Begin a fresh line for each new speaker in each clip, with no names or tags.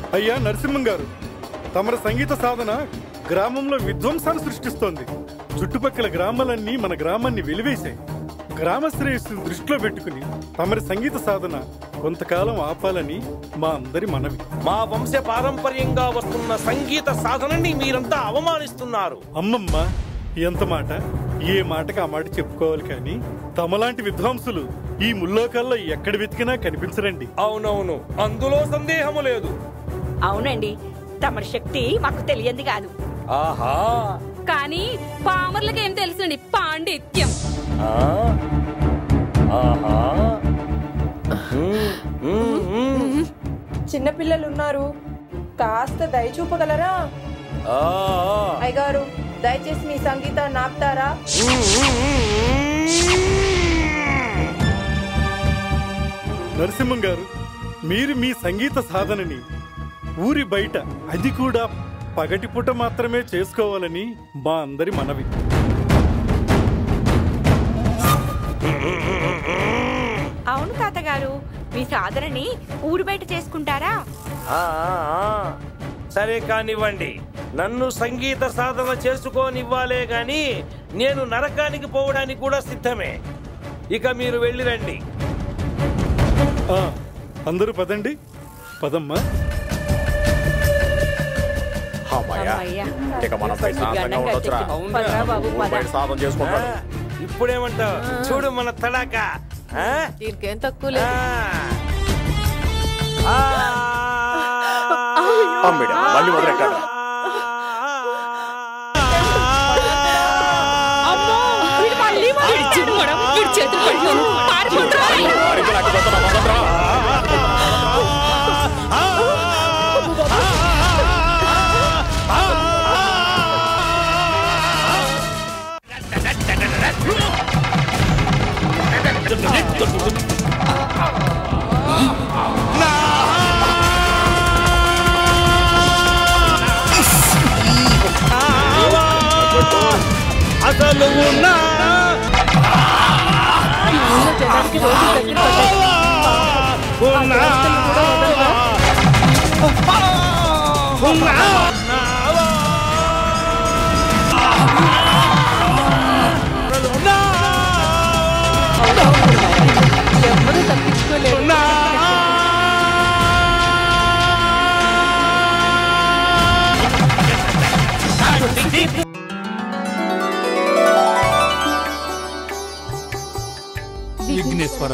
అయ్యా నరసింహం గారు తమరి సంగీత సాధన గ్రామంలో విధ్వంసాన్ని సృష్టిస్తోంది చుట్టుపక్కల గ్రామాలన్నీ మన గ్రామాన్ని వెలివేశాయి గ్రామ శ్రేయస్సును దృష్టిలో పెట్టుకుని తమరి సంగీత సాధన కొంతకాలం ఆపాలని మా అందరి మనవి
మా వంశ పారంపర్యంగా వస్తున్న సంగీత సాధనని మీరంతా అవమానిస్తున్నారు
అమ్మమ్మ ఎంత మాట ఏ మాటకి ఆ మాట చెప్పుకోవాలి కానీ తమలాంటి విద్వాంసులు ఈ ముల్లోకాల్లో ఎక్కడ వెతికినా కనిపించరండి
అవునవును అందులో సందేహము లేదు
అవునండి తమరి శక్తి మాకు తెలియంది కాదు
ఆహా
కానీ పామర్లకి ఏం తెలుసండి పాండిత్యం
ఆ? ఆహా మ్మ్, మ్మ్, మ్మ్.
చిన్నపిల్లలు ఉన్నారు కాస్త దయ చూపగలరా
ఆ, ఆ.
అయ్యగారు దయచేసి మీ సంగీతాన్ని ఆపుతారా
నరసింహం గారు మీరు మీ సంగీత సాధనని ఊరి బయట అది కూడా పగటిపూట మాత్రమే చేసుకోవాలని మా అందరి మనవి
అవును తాతగారు మీ సాధనని ఊరు బయట చేసుకుంటారా
ఆ, ఆ, ఆ. సరే కానివ్వండి నన్ను సంగీత సాధన చేసుకోనివ్వాలే గాని నేను నరకానికి పోవడానికి కూడా సిద్ధమే ఇక మీరు వెళ్ళిరండి
ఆ, అందరూ పదండి పదమ్మా
అమ్మయ్యా
అమ్మయ్యా.
ఇక మనం ప్రశాంతంగా
గండం
ఉండొచ్చురా
కట్టేసి పదరా బాబు,
ఊరు
పద.
బయట సాధన
ఆ,
చేసుకుంటాడు
ఇప్పుడేమంటావు చూడు మన తడాక ఆ?
దీనికేం తక్కువ
ఆ. ఆ.
అమ్మిడా, మళ్ళీ మొదలెట్టాడు.
అమ్మో వీడు మళ్ళీ వీడి చిమ్మడం వీడి చేతులు పట్టుకొని పారిపోతారా
వాడికి నాకు కొత్త నమ్మకంరా.
అసలు ఉన్నా
జనానికి రోజు దగ్గర పడ్డాయి. ఆ దేవతల్ని కూడా వదలరా? ఎవ్వరూ తప్పించుకోలేరు
విఘ్నేశ్వర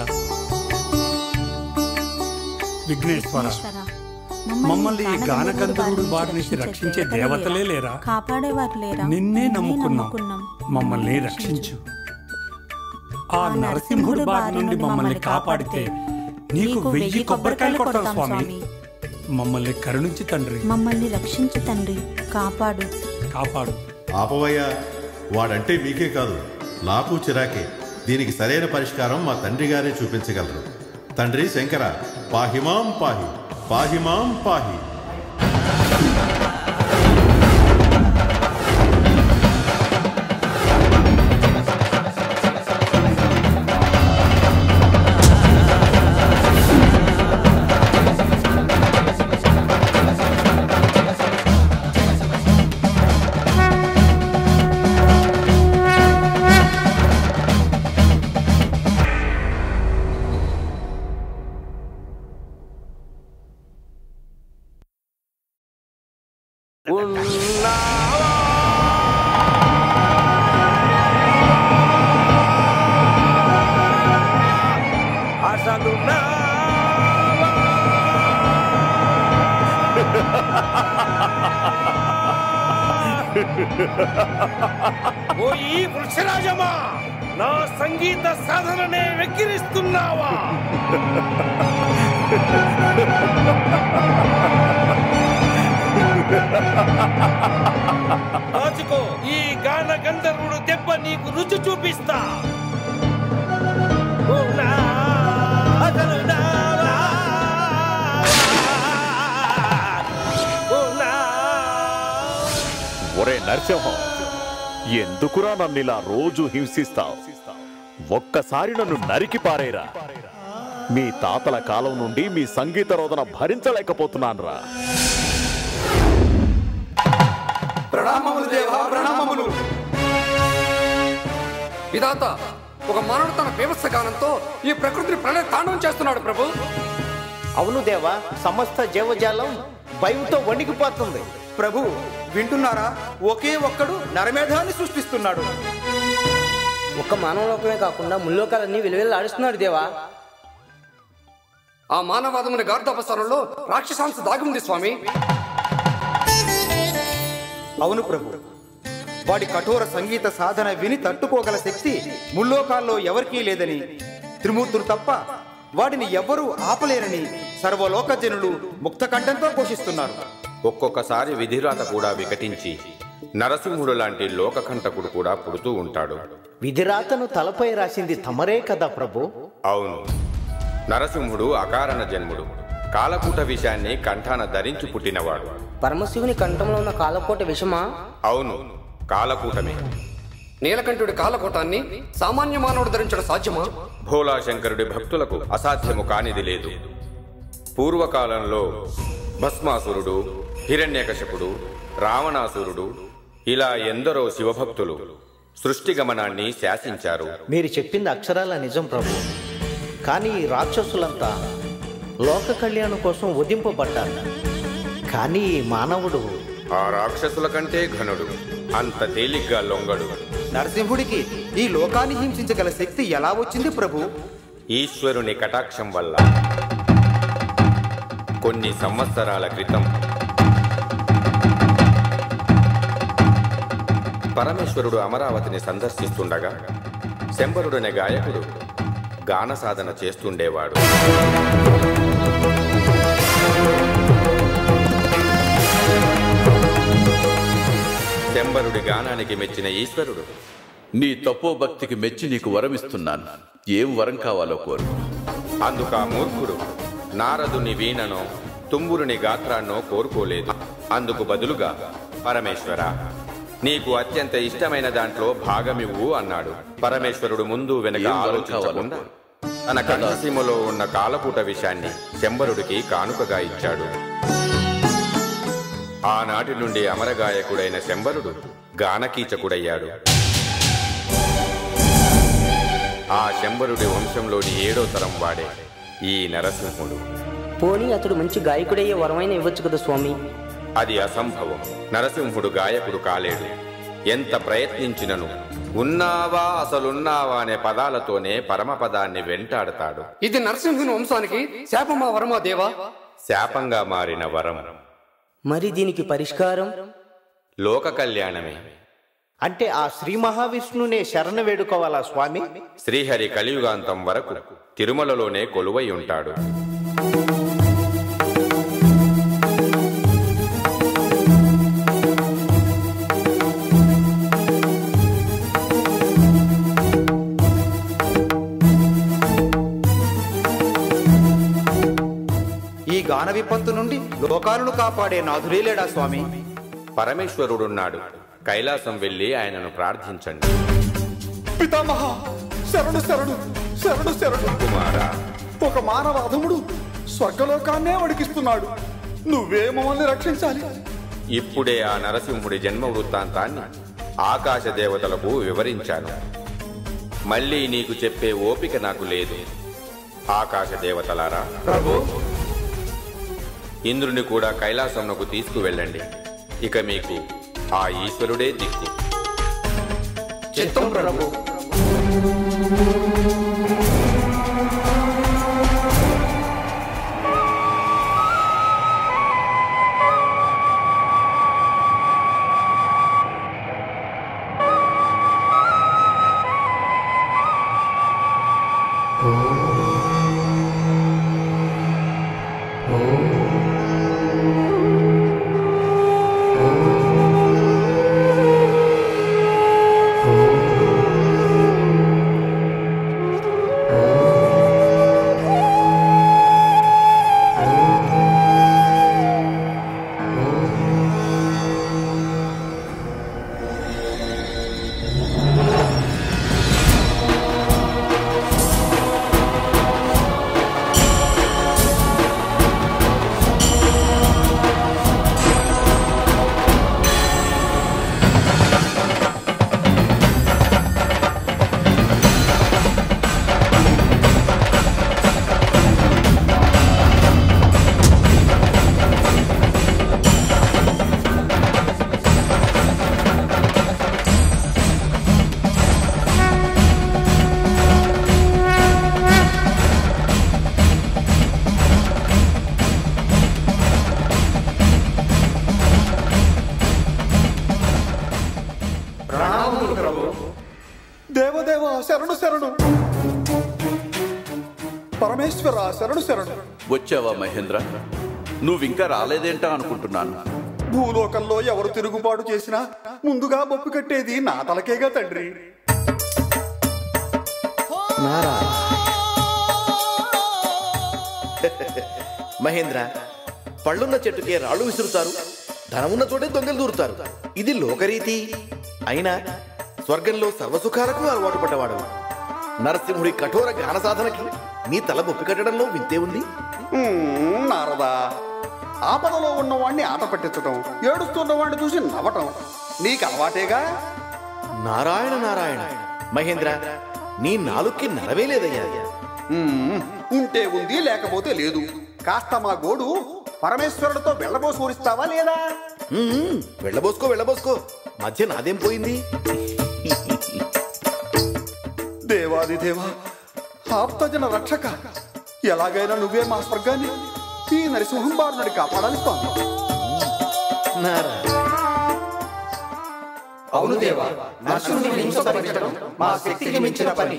విఘ్నేశ్వర మమ్మల్ని ఈ గానగంధర్వుడి బారి నుంచి రక్షించే దేవతలే లేరా
కాపాడేవారు లేరా
నిన్నే నమ్ముకున్నాం మమ్మల్ని రక్షించు ఆ నరసింహుడి బారి నుండి మమ్మల్ని కాపాడితే నీకు వెయ్యి కొబ్బరికాయలు కొడతాం స్వామి మమ్మల్ని కరుణించి తండ్రి
మమ్మల్ని రక్షించు తండ్రి కాపాడు
కాపాడు
ఆపవయ్యా వాడంటే మీకే కాదు నాకు చిరాకే దీనికి సరైన పరిష్కారం మా తండ్రి గారే చూపించగలరు తండ్రి శంకర పాహిమాం పాహి పాహిమాం పాహి
ఉన్నావా అసలు ఉన్నావా? ఓ ఈ వృక్షరాజమా నా సంగీత సాధననే వెక్కిరిస్తున్నావా రాజుకో ఈ గాన గంధర్వుడు దెబ్బ నీకు రుచి చూపిస్తా ఓ నా, అసలు నావా? ఓ నా.
ఒరే నరసింహం ఎందుకురా నన్ను ఇలా రోజు హింసిస్తావు ఒక్కసారి నన్ను నరికి పారేరా మీ తాతల కాలం నుండి మీ సంగీత రోదన భరించలేకపోతున్నానురా
ప్రణామములు దేవా ప్రణామములు
విధాత ఒక మానవుడు తన బీభత్స గానంతో ఈ ప్రకృతిని ప్రళయ తాండవం చేస్తున్నాడు ప్రభు
అవును దేవా సమస్త జీవజాలం భయంతో వణికిపోతుంది
ప్రభు వింటున్నారా ఒకే ఒక్కడు నరమేధాన్ని సృష్టిస్తున్నాడు
ఒక్క మానవలోకమే కాకుండా ముల్లోకాలన్నీ విలువెల్లా ఆడిస్తున్నాడు దేవా
ఆ మానవాదముని గార్ధపసరంలో రాక్షసాంశ దాగుంది స్వామి
అవును ప్రభు వాడి కఠోర సంగీత సాధన విని తట్టుకోగల శక్తి ముల్లోకాల్లో ఎవరికీ లేదని త్రిమూర్తులు తప్ప వాడిని ఎవ్వరూ ఆపలేరని సర్వలోక జనులు ముక్తకంఠంతో పోషిస్తున్నారు
ఒక్కొక్కసారి విధిరాత కూడా వికటించి నరసింహుడు లాంటి లోకకంటకుడు కూడా పుడుతూ ఉంటాడు
విధిరాతను తలపై రాసింది తమరే కదా ప్రభు
అవును నరసింహుడు అకారణ జన్ముడు కాలకూట విషయాన్ని కంఠాన ధరించి పుట్టినవాడు
పరమశివుని కంఠంలో ఉన్న కాలకోట విషమా
అవును కాలకూటమే
నీలకంఠుడి కాలకోటాన్ని సామాన్య మానవుడు ధరించడం సాధ్యమా
భోలాశంకరుడి భక్తులకు అసాధ్యము కానిది లేదు పూర్వకాలంలో భస్మాసురుడు హిరణ్యకశపుడు రావణాసురుడు ఇలా ఎందరో శివభక్తులు సృష్టి గమనాన్ని శాసించారు
మీరు చెప్పింది అక్షరాల నిజం ప్రభు కానీ ఈ రాక్షసులంతా లోక కళ్యాణం కోసం వధింపబడ్డారు కానీ ఈ మానవుడు
ఆ రాక్షసుల కంటే ఘనుడు అంత తేలిగ్గా లొంగడు
నరసింహుడికి ఈ లోకాన్ని హింసించగల శక్తి ఎలా వచ్చింది ప్రభు
ఈశ్వరుని కటాక్షం వల్ల కొన్ని సంవత్సరాల క్రితం పరమేశ్వరుడు అమరావతిని సందర్శిస్తుండగా శంబరుడనే గాయకుడు గాన సాధన చేస్తుండేవాడు శంబరుడి గానానికి మెచ్చిన ఈశ్వరుడు
నీ తపోభక్తికి మెచ్చి నీకు వరమిస్తున్నాను ఏం వరం కావాలో కోరు
అందుక ఆ మూర్ఖుడు నారదుని వీణనో తుంబురుని గాత్రాన్నో కోరుకోలేదు అందుకు బదులుగా పరమేశ్వర నీకు అత్యంత ఇష్టమైన దాంట్లో భాగమివ్వు అన్నాడు పరమేశ్వరుడు ముందు వెనక
ఏం వరం
ఆలోచించకుండా తన కంఠసీమలో ఉన్న కాలపూట విషయాన్ని శంబరుడికి కానుకగా ఇచ్చాడు ఆనాటి నుండి అమరగాయకుడైన శంబరుడు గానకీచకుడయ్యాడు ఆ శంబరుడి వంశంలోని ఏడో తరం వాడే ఈ నరసింహుడు
పోనీ అతడు మంచి గాయకుడయ్యే వరమైన ఇవ్వచ్చు కదా స్వామి
అది అసంభవం నరసింహుడు గాయకుడు కాలేడు ఎంత ప్రయత్నించినను ఉన్నావా అసలున్నావా అనే పదాలతోనే పరమపదాన్ని వెంటాడతాడు
ఇది నరసింహుని వంశానికి శాపమా వరమా దేవా
శాపంగా మారిన వరం
మరి దీనికి పరిష్కారం
లోక కళ్యాణమే
అంటే ఆ శ్రీ మహావిష్ణునే శరణ వేడుకోవాలా స్వామి
శ్రీహరి కలియుగాంతం వరకు తిరుమలలోనే కొలువై ఉంటాడు
ఈ గాన విపత్తు నుండి లోకాలను కాపాడే నాథుడే లేడా స్వామి
పరమేశ్వరుడున్నాడు కైలాసం వెళ్ళి ఆయనను ప్రార్థించండి
పితామహ శరణు శరణు శరణు శరణు
కుమారా
ఒక మానవ అధముడు స్వర్గలోకాన్నే వణికిస్తున్నాడు నువ్వే మమ్మల్ని రక్షించాలి
ఇప్పుడే ఆ నరసింహుడి జన్మ వృత్తాంతాన్ని ఆకాశ దేవతలకు వివరించాను మళ్ళీ నీకు చెప్పే ఓపిక నాకు లేదు ఆకాశ దేవతలారా
ప్రభు
ఇంద్రుని కూడా కైలాసంనకు తీసుకువెళ్ళండి ఇక మీకు ఆ ఈశ్వరుడే దిక్కు
చిత్తం ప్రభు
దేవా శరణు శరణు పరమేశ్వర శరణు శరణు
వచ్చావా మహేంద్ర నువ్వింకా రాలేదేంటా అనుకుంటున్నాను
భూలోకంలో ఎవరు తిరుగుబాటు చేసినా ముందుగా బొప్పు కట్టేది నా తలకేగా తండ్రి
మహేంద్ర పళ్ళున్న చెట్టుకే రాళ్ళు విసురుతారు ధనమున్న చోటే దొంగలు దూరుతారు ఇది లోకరీతి అయినా స్వర్గంలో సర్వసుఖాలకు అలవాటు పడ్డవాడు నరసింహుడి కఠోర జ్ఞాన సాధనకి నీ తల బొప్పి కట్టడంలో వింతే ఉంది
మ్మ్, నారదా ఆపదలో ఉన్నవాణ్ణి ఆట పట్టించటం ఏడుస్తున్నవాణ్ణి చూసి నవ్వటం నీకు అలవాటేగా
నారాయణ నారాయణ మహేంద్ర నీ నాలుక్కి నరవే లేదయ్యా
మ్మ్, ఉంటే ఉంది లేకపోతే లేదు కాస్త మా గోడు పరమేశ్వరుడితో వెళ్ళబోసి ఊరిస్తావా లేదా
ఉమ్, వెళ్ళబోసుకో వెళ్ళబోసుకో మధ్య నాదేం పోయింది
దేవాది దేవా ఆప్తజన రక్షక ఎలాగైనా నువ్వే మా స్వర్గాన్ని ఈ నరసింహం బారు నుండి కాపాడాలి స్వామి
నారాయణ
అవును దేవా నరసింహుని హింసపరచడం మా శక్తికి మించిన పని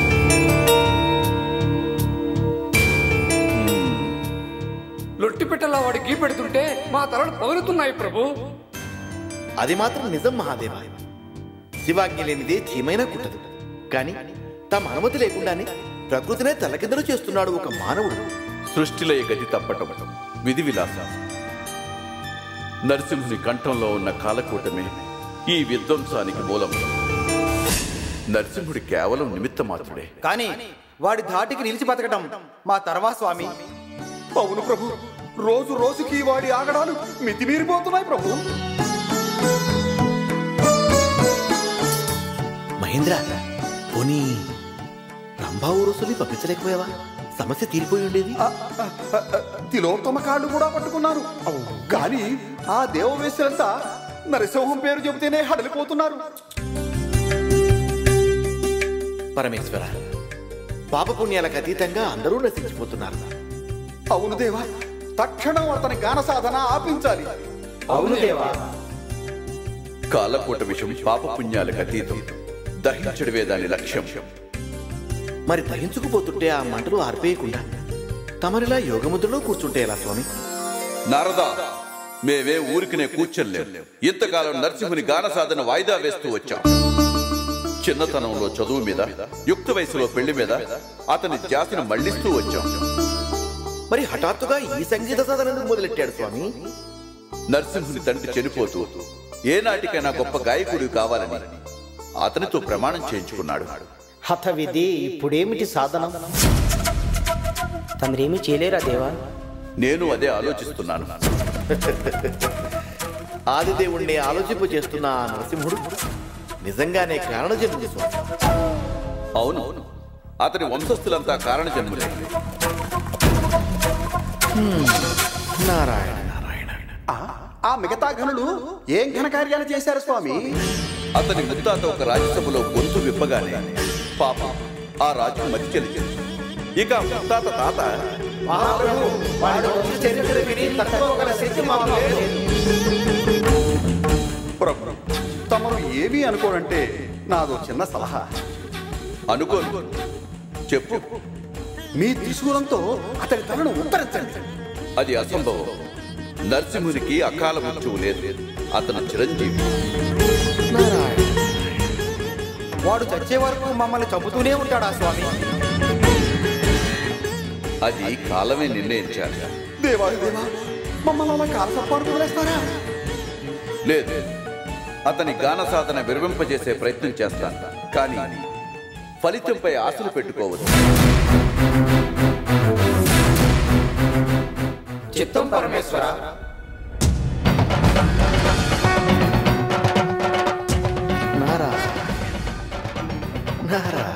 లొట్టిపెట్టలా వాడి గీ పెడుతుంటే మా తలలు పగులుతున్నాయి ప్రభు
అది మాత్రం నిజం మహాదేవ శివాజ్ఞ లేనిదే చీమైనా కుట్టదు కానీ తమ అనుమతి లేకుండానే ప్రకృతినే తలకిందలు చేస్తున్నాడు ఒక మానవుడు
సృష్టిలయ గతి తప్పటం విధి విలాసం నరసింహుని కంఠంలో ఉన్న కాలకూటమే ఈ విధ్వంసానికి మూలం నరసింహుడి కేవలం నిమిత్త మాత్రుడే
కానీ వాడి ధాటికి నిలిచి బతకటం మా తర్వా స్వామి
అవును ప్రభు రోజు రోజుకి వాడి ఆగడాలు మితిమీరిపోతున్నాయి ప్రభు
మహేంద్ర పోనీ రంభా ఊరుసుని పంపించలేకపోయావా సమస్య తీరిపోయి ఉండేది
తిలోత్తమ కాళ్ళు కూడా పట్టుకున్నారు కానీ ఆ దేవవేశ్వరంతా నరసింహం పేరు చెబితేనే హడలిపోతున్నారు
పరమేశ్వర పాపపుణ్యాలకు అతీతంగా అందరూ నశించిపోతున్నారు
అవును దేవా తక్షణం అతని గాన సాధన ఆపించాలి
అవును దేవా
కాలకూట విషయం పాపపుణ్యాలకు అతీతం దహించడమే దాని లక్ష్యం
మరి దహించుకుపోతుంటే ఆ మంటలు ఆర్పేయకుండా తమరిలా యోగముద్రలో కూర్చుంటే ఎలా స్వామి
నారదా మేమే ఊరికినే కూర్చోలేం ఇంతకాలం నరసింహుని గాన సాధన వాయిదా వేస్తూ వచ్చాం చిన్నతనంలో చదువు మీద యుక్త వయసులో పెళ్లి మీద అతని జాతిని మళ్లిస్తూ వచ్చాం
మరి హఠాత్తుగా ఈ సంగీత సాధన ఎందుకు మొదలెట్టాడు స్వామి
నరసింహుని తండ్రి చనిపోతూ ఏ నాటికైనా గొప్ప గాయకుడు కావాలని అతనితో ప్రమాణం చేయించుకున్నాడు
హతవిధి ఇప్పుడేమిటి సాధనం
తమరేమీ చేయలేరా దేవా
నేను అదే ఆలోచిస్తున్నాను
ఆదిదేవుణ్ణి ఆలోచింపు చేస్తున్న ఆ నరసింహుడు నిజంగానే కారణజన్ముడు స్వామి
అవును అతని వంశస్థులంతా కారణ జన్ములే
నారాయణ
ఆ మిగతా ఘనులు ఏం ఘనకార్యాలు చేశారు స్వామి
అతని ముత్తాత ఒక రాజ్యసభలో గొంతు విప్పగానే పాప ఆ రాజు మతి చెలిచింది ఇక ఆ ముత్తాత తాత
చరిత్ర విని తట్టుకోగల శక్తి మాకు లేదు
ప్రభు తమరు ఏమీ అనుకోనంటే నాదో చిన్న సలహా
అనుకోను చెప్పు
మీ త్రిశూలంతో అతని తలను ఉత్తరించండి
అది అసంభవం నరసింహునికి అకాల మృత్యువు లేదు అతను చిరంజీవి
వాడు చచ్చే వరకు మమ్మల్ని చంపుతూనే ఉంటాడా స్వామి
అది కాలమే నిర్ణయించాలి
దేవాది దేవా మమ్మల్ని అలా కాలసర్పాటు వదిలేస్తారా
లేదు అతని గాన సాధన విరవింపజేసే ప్రయత్నం చేస్తాను కానీ ఫలితంపై ఆశలు పెట్టుకోవద్దు
చిత్తం పరమేశ్వర
నారాయణ నారాయణ